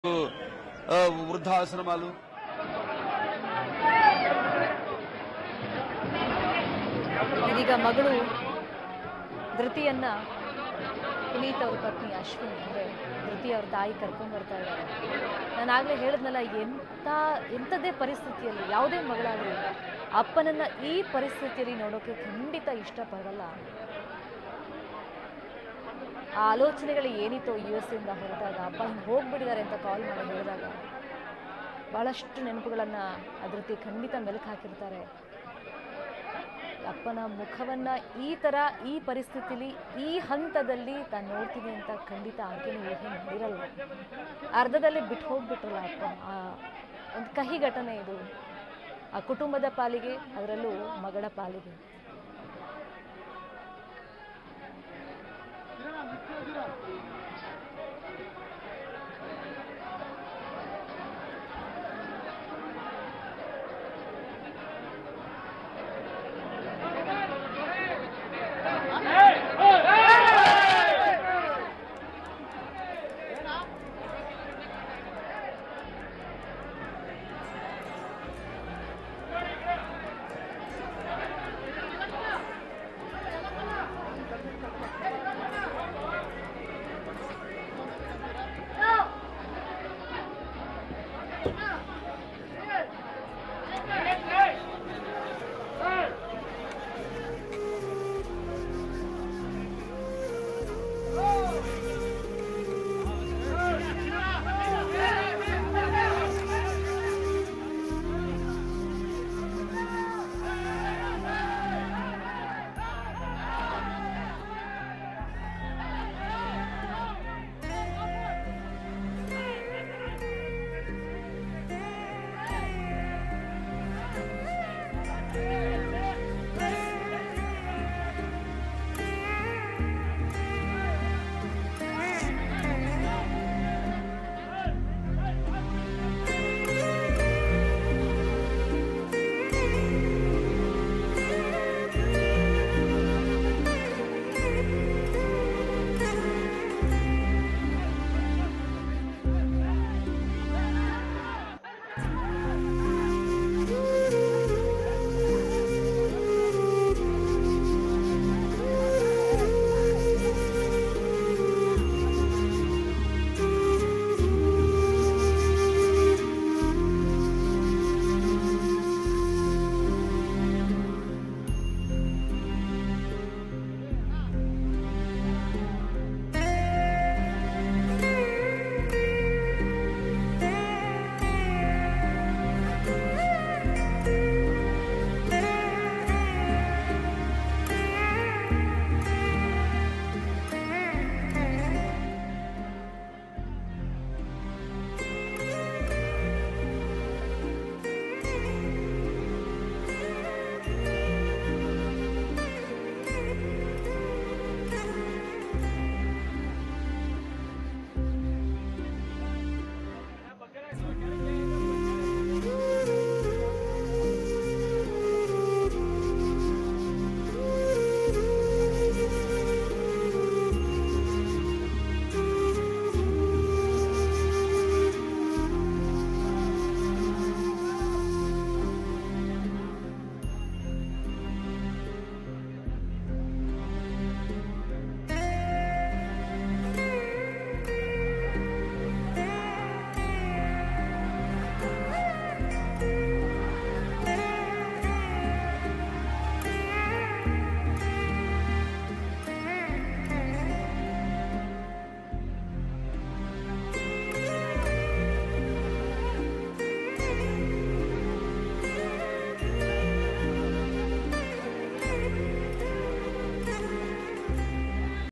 ఆ, వృద్ధాశ్రమాలు ಇದೀಗ ಮಗಳು ಧೃತಿಯನ್ನ ಪುನೀತ್ ಅವ್ರ ಪತ್ನಿ ಅಶ್ವಿನಿ ಅಂದರೆ ಧೃತಿ ಅವ್ರ ತಾಯಿ ಕರ್ಕೊಂಡ್ ಬರ್ತಾ ಇದ್ದಾರೆ ನಾನು ಆಗಲೇ ಹೇಳಿದ್ನಲ್ಲ ಎಂಥ ಎಂಥದ್ದೇ ಪರಿಸ್ಥಿತಿಯಲ್ಲಿ ಯಾವುದೇ ಮಗಳಾಗಲಿ ಅಪ್ಪನನ್ನ ಈ ಪರಿಸ್ಥಿತಿಯಲ್ಲಿ ನೋಡೋಕೆ ಖಂಡಿತ ಇಷ್ಟಪಡಲ್ಲ ಆ ಆಲೋಚನೆಗಳು ಏನಿತ್ತು ಯು ಎಸ್ ಇಂದ ಹೊರಟಾಗ ಅಪ್ಪ ಹಿಂಗೆ ಹೋಗ್ಬಿಟ್ಟಿದ್ದಾರೆ ಅಂತ ಕಾಲ್ ಮಾಡಿ ಹೇಳಿದಾಗ ಭಾಳಷ್ಟು ನೆನಪುಗಳನ್ನು ಅದ್ರತಿ ಖಂಡಿತ ಮೆಲುಕು ಹಾಕಿರ್ತಾರೆ ಅಪ್ಪನ ಮುಖವನ್ನ ಈ ಥರ ಈ ಪರಿಸ್ಥಿತಿಲಿ ಈ ಹಂತದಲ್ಲಿ ತಾನು ನೋಡ್ತೀನಿ ಅಂತ ಖಂಡಿತ ಆಕೆನೂ ಊಹೆ ಮಾಡಿರಲ್ಲ ಅರ್ಧದಲ್ಲೇ ಬಿಟ್ಟು ಹೋಗ್ಬಿಟ್ರಲ್ಲ ಅಪ್ಪ ಆ ಒಂದು ಕಹಿ ಘಟನೆ ಇದು ಆ ಕುಟುಂಬದ ಪಾಲಿಗೆ ಅದರಲ್ಲೂ ಮಗಳ ಪಾಲಿಗೆ